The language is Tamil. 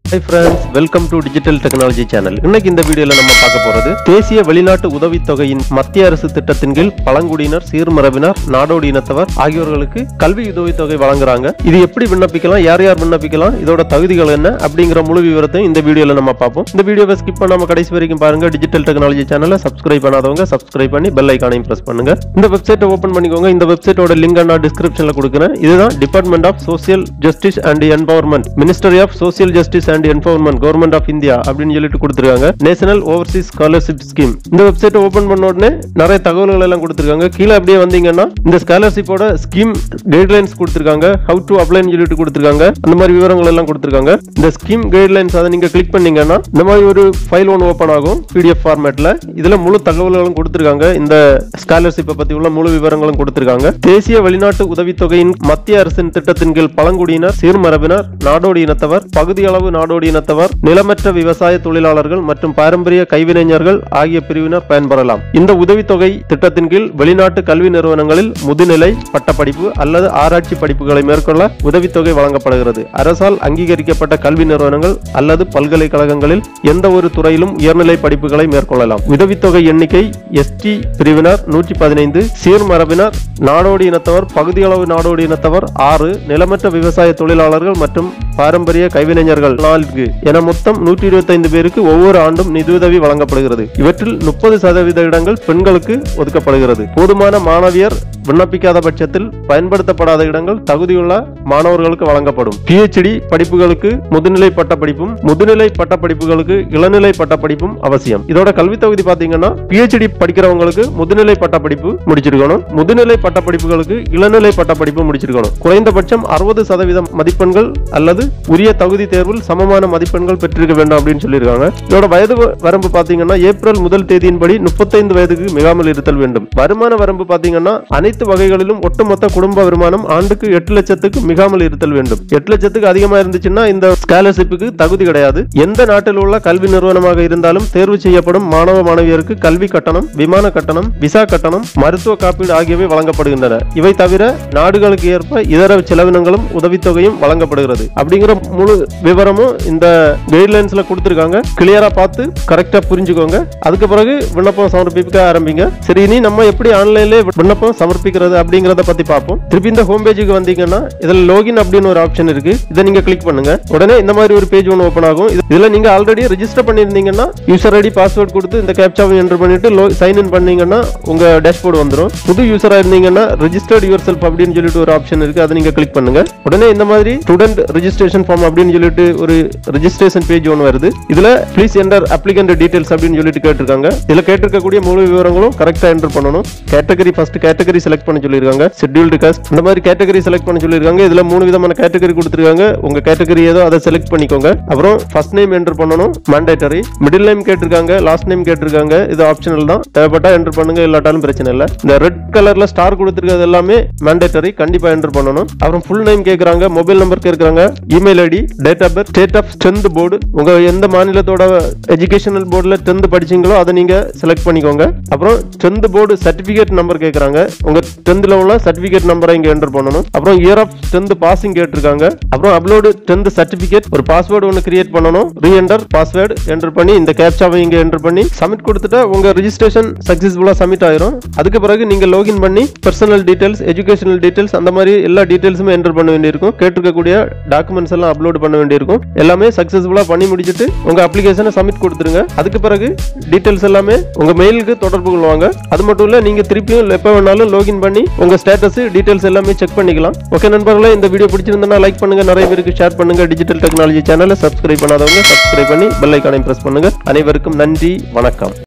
high friends welcome to digital technology channel இன்னைக்கு இந்த வீடியோல நம்ம பார்க்க போறது தேசிய வெளிநாட்டு உதவித்தொகையின் மத்திய அரசு திட்டத்தின் கீழ் பழங்குடியினர் சீர்மரபினர் நாடோடி இனத்தவர் ஆகியோர்களுக்கு கல்வி உதவித்தொகை வழங்குறாங்க இது எப்படி விண்ணப்பிக்கலாம் யார் யார் விண்ணப்பிக்கலாம் இதோட தகுதிகள் என்ன அப்படிங்கிற முழு விவரத்தையும் இந்த வீடியோல நம்ம பார்ப்போம் இந்த வீடியோவை ஸ்கிப் பண்ணாம கடைசி வரைக்கும் பாருங்க டிஜிட்டல் டெக்னாலஜி சேனலை சப்ஸ்கிரைப் பண்ணாதவங்க சப்ஸ்கிரைப் பண்ணி பெல் ஐக்கானையும் பிரஸ் பண்ணுங்க இந்த வெப்சைட்டை ஓபன் பண்ணிக்கோங்க இந்த வெப்சைட்டோட லிங்க் நான் டிஸ்கிரிப்ஷன்ல கொடுக்குறேன் இதுதான் department of social justice and empowerment ministry of social justice and empowerment government of India அப்படின்னு சொல்லிட்டு கொடுத்துருக்காங்க நேஷனல் ஓவர்சீஸ் ஸ்காலர்ஷிப் ஸ்கீம் இந்த வெப்சைட்டை ஓபன் பண்ண உடனே நிறைய தகவல்கள் எல்லாம் கொடுத்துருக்காங்க கீழே அப்படியே வந்தீங்கன்னா இந்த ஸ்காலர்ஷிப்போட ஸ்கீம் கைட்லைன்ஸ் கொடுத்துருக்காங்க ஹவு டு அப்ளைன்னு சொல்லிட்டு கொடுத்துருக்காங்க அந்த மாதிரி விவரங்கள் எல்லாம் கொடுத்துருக்காங்க இந்த ஸ்கீம் கைட்லைன்ஸ் அதை நீங்க கிளிக் பண்ணீங்கன்னா இந்த மாதிரி ஒரு ஃபைல் ஒன்று ஓப்பன் ஆகும் பிடிஎஃப் ஃபார்மேட்ல இதுல முழு தகவல்களும் கொடுத்துருக்காங்க இந்த ஸ்காலர்ஷிப்பை பத்தி உள்ள முழு விவரங்களும் கொடுத்துருக்காங்க தேசிய வெளிநாட்டு உதவித்தொகையின் மத்திய அரசின் திட்டத்தின் கீழ் பழங்குடியினர் சீர்மரபினர் நாடோடி இனத்தவர் பகுதியளவு நாடோடி இனத்தவர் நிலமற்ற விவசாய தொழிலாளர்கள் மற்றும் பாரம்பரிய கைவினைஞர்கள் ஆகிய பிரிவினர் பயன்பெறலாம் இந்த உதவித்தொகை திட்டத்தின் கீழ் வெளிநாட்டு கல்வி நிறுவனங்களில் முதுநிலை பட்டப்படிப்பு அல்லது ஆராய்ச்சி படிப்புகளை மேற்கொள்ள உதவித்தொகை வழங்கப்படுகிறது அரசால் அங்கீகரிக்கப்பட்ட கல்வி நிறுவனங்கள் அல்லது பல்கலைக்கழகங்களில் எந்த ஒரு துறையிலும் உயர்நிலை படிப்புகளை மேற்கொள்ளலாம் உதவித்தொகை எண்ணிக்கை எஸ்டி பிரிவினர் நூற்றி பதினைந்து சீர்மரபினர் நாடோடி இனத்தவர் பகுதியளவு நாடோடி இனத்தவர் ஆறு நிலமற்ற விவசாய தொழிலாளர்கள் மற்றும் பாரம்பரிய கைவினைஞர்கள் நான்கு என மொத்தம் நூற்றி இருபத்தைந்து பேருக்கு ஒவ்வொரு ஆண்டும் நிதியுதவி வழங்கப்படுகிறது இவற்றில் முப்பது சதவீத இடங்கள் பெண்களுக்கு ஒதுக்கப்படுகிறது போதுமான மாணவியர் விண்ணப்பிக்காத பட்சத்தில் பயன்படுத்தப்படாத இடங்கள் தகுதியுள்ள மாணவர்களுக்கு வழங்கப்படும் பிஹெச்டி படிப்புகளுக்கு முதுநிலை பட்டப்படிப்பும் முதுநிலை பட்டப்படிப்புகளுக்கு இளநிலை பட்டப்படிப்பும் அவசியம் இதோட கல்வி தகுதி பாத்தீங்கன்னா பிஹெச்டி படிக்கிறவங்களுக்கு முதுநிலை பட்டப்படிப்பு முடிச்சிருக்கணும் முதுநிலை பட்டப்படிப்புகளுக்கு இளநிலை பட்டப்படிப்பு முடிச்சிருக்கணும் குறைந்தபட்சம் அறுபது சதவீதம் மதிப்பெண்கள் அல்லது உரிய தகுதி தேர்வில் சமமான மதிப்பெண்கள் பெற்றிருக்க வேண்டும் அப்படின்னு சொல்லியிருக்காங்க இதோட வயது வ- வரம்பு பாத்தீங்கன்னா ஏப்ரல் முதல் தேதியின்படி முப்பத்தைந்து வயதுக்கு மிகாமல் இருத்தல் வேண்டும் வருமான வரம்பு பாத்தீங்கன்னா அனைத்து வகைகளிலும் ஒட்டுமொத்த குடும்ப வருமானம் ஆண்டுக்கு எட்டு லட்சத்துக்கு மிகாமல் இருத்தல் வேண்டும் எட்டு லட்சத்துக்கு அதிகமா இருந்துச்சுன்னா இந்த ஸ்காலர்ஷிப்புக்கு தகுதி கிடையாது எந்த நாட்டில் உள்ள கல்வி நிறுவனமாக இருந்தாலும் தேர்வு செய்யப்படும் மாணவ மாணவியருக்கு கல்வி கட்டணம் விமான கட்டணம் விசா கட்டணம் மருத்துவ காப்பீடு ஆகியவை வழங்கப்படுகின்றன இவை தவிர நாடுகளுக்கு ஏற்ப இதர செலவினங்களும் உதவித்தொகையும் வழங்கப்படுகிறது அப்படிங்கிற முழு விவரமும் இந்த கைட்லைன்ஸ்ல கொடுத்துருக்காங்க கிளியரா பார்த்து கரெக்டா புரிஞ்சுக்கோங்க அதுக்கு பிறகு விண்ணப்பம் சமர்ப்பிக்க ஆரம்பிங்க சரி இனி நம்ம எப்படி ஆன்லைன்ல விண்ணப்பம் சமர்ப்பிக்கிறது அப்படிங்கறத பத்தி பார்ப்போம் திருப்பி இந்த ஹோம் பேஜுக்கு வந்தீங்கன்னா இதுல லோகின் அப்படின்னு ஒரு ஆப்ஷன் இருக்கு இதை நீங்க கிளிக் பண்ணுங்க உடனே இந்த மாதிரி ஒரு பேஜ் ஒன்று ஓப்பன் ஆகும் இது- இதுல நீங்க ஆல்ரெடி ரெஜிஸ்டர் பண்ணியிருந்தீங்கன்னா யூசர் ஐடி பாஸ்வேர்ட் கொடுத்து இந்த கேப்சாவை என்டர் பண்ணிட்டு சைன் இன் பண்ணீங்கன்னா உங்க டேஷ்போர்டு வந்துடும் புது யூசரா இருந்தீங்கன்னா ரெஜிஸ்டர்ட் யுவர் செல்ஃப் அப்படின்னு சொல்லிட்டு ஒரு ஆப்ஷன் இருக்கு அதை நீங்க கிளிக் பண்ணுங்க உடனே இந்த மாதிரி ஸ்டூடெண்ட் ரெஜிஸ்ட்ரேஷன் ஃபார்ம் அப்படின்னு சொல்லிட்டு ஒரு ரெஜிஸ்ட்ரேஷன் பேஜ் ஒன்று வருது இதுல ப்ளீஸ் என்டர் அப்ளிகண்ட் டீடைல்ஸ் அப்படின்னு சொல்லிட்டு கேட்டிருக்காங்க இதுல கேட்டிருக்கக்கூடிய முழு விவரங்களும் கரெக்டா என்டர் பண்ணணும் கேட்டகரி ஃபர்ஸ்ட் கேட்டகரி செலக்ட் பண்ண சொல்லியிருக்காங்க ஷெட்யூல்டு காஸ்ட் இந்த மாதிரி கேட்டகரி செலக்ட் பண்ண சொல்லியிருக்காங்க இதுல மூணு விதமான கேட்டகரி கொடுத்துருக்காங்க உங்க கேட்டகரி ஏதோ அதை செலக்ட் பண்ணிக்கோங்க அப்புறம் ஃபர்ஸ்ட் நேம் என்டர் பண்ணணும் மேண்டேட்டரி மிடில் நேம் கேட்டிருக்காங்க லாஸ்ட் நேம் கேட்டிருக்காங்க இது ஆப்ஷனல் தான் தேவைப்பட்டா என்டர் பண்ணுங்க இல்லாட்டாலும் பிரச்சனை இல்லை இந்த ரெட் கலர்ல ஸ்டார் கொடுத்துருக்கிறது எல்லாமே மேண்டேட்டரி கண்டிப்பா என்டர் பண்ணணும் அப்புறம் ஃபுல் நேம் கேட்கறாங்க மொபைல் நம்பர் கேட்கறாங்க email ID date of birth state of strength board உங்க எந்த மாநிலத்தோட எஜுகேஷனல் போர்டில் டென்த் படிச்சீங்களோ அதை நீங்க செலக்ட் பண்ணிக்கோங்க அப்புறம் டென்த் போர்டு சர்டிபிகேட் நம்பர் கேட்கறாங்க உங்க டென்த்ல உள்ள சர்டிபிகேட் நம்பரை இங்க என்டர் பண்ணணும் அப்புறம் இயர் ஆஃப் டென்த் பாசிங் கேட்டிருக்காங்க அப்புறம் அப்லோடு டென்த் சர்டிபிகேட் ஒரு பாஸ்வேர்டு ஒன்று கிரியேட் பண்ணணும் ரீஎன்டர் பாஸ்வேர்டு என்டர் பண்ணி இந்த கேப்சாவை இங்க என்டர் பண்ணி சப்மிட் கொடுத்துட்டா உங்க ரெஜிஸ்ட்ரேஷன் சக்சஸ்ஃபுல்லா சப்மிட் ஆயிரும் அதுக்கு பிறகு நீங்க லாகின் பண்ணி பர்சனல் டீடைல்ஸ் எஜுகேஷனல் டீடைல்ஸ் அந்த மாதிரி எல்லா டீடைல்ஸுமே என்டர் பண்ண வேண்டியிருக்கும் கேட்டிருக்கக்கூடிய டாக்குமெண்ட்ஸ் எல்லாம் அப்லோட் பண்ண வேண்டியிருக்கும் எல்லாமே சக்சஸ்ஃபுல்லா பண்ணி முடிச்சிட்டு உங்க அப்ளிகேஷனை சப்மிட் கொடுத்துருங்க அதுக்கு பிறகு டீடைல்ஸ் எல்லாமே உங்க மெயிலுக்கு தொடர்பு கொள்வாங்க அது மட்டும் இல்ல நீங்க திருப்பியும் எப்ப வேணாலும் லாகின் பண்ணி உங்க ஸ்டேட்டஸ் டீடைல்ஸ் எல்லாமே செக் பண்ணிக்கலாம் ஓகே நண்பர்களே இந்த வீடியோ பிடிச்சிருந்தா லைக் பண்ணுங்க நிறைய பேருக்கு ஷேர் பண்ணுங்க டிஜிட்டல் டெக்னாலஜி சேனலை சப்ஸ்கிரைப் பண்ணாதவங்க சப்ஸ்கிரைப் பண்ணி பெல் ஐக்கானை பிரஸ் பண்ணுங்க அனைவருக்கும் நன்றி வணக்கம்